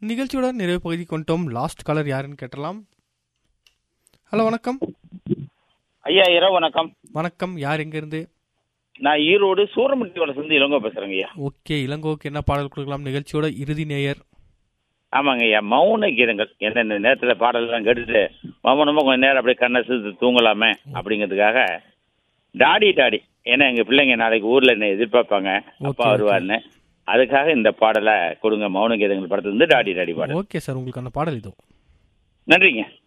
நிகழ்ச்சியோட நிறைவு பகுதி கொண்டோம் லாஸ்ட் காலர் யாருன்னு கேட்டலாம் ஹலோ வணக்கம் ஐயா இரவு வணக்கம் வணக்கம் யார் எங்கேருந்து நான் ஈரோடு சூரமுட்டி வளர்ந்து இளங்கோ பேசுறேங்க ஐயா ஓகே இளங்கோவுக்கு என்ன பாடல் கொடுக்கலாம் நிகழ்ச்சியோட இறுதி நேயர் ஆமாங்க ஐயா மௌன கீதங்கள் எந்தெந்த நேரத்தில் பாடலாம் கேட்டுட்டு மௌனமாக கொஞ்சம் நேரம் அப்படியே கண்ணை சிந்து தூங்கலாமே அப்படிங்கிறதுக்காக டாடி டாடி ஏன்னா எங்கள் பிள்ளைங்க நாளைக்கு ஊரில் என்ன எதிர்பார்ப்பாங்க அப்பா Okay, வருவார்னு அதுக்காக இந்த பாடலை கொடுங்க மௌன கீதங்கள் படத்துலேருந்து டாடி டாடி பாடல் ஓகே சார் உங்களுக்கு அந்த பாடல் இதோ நன்றிங்க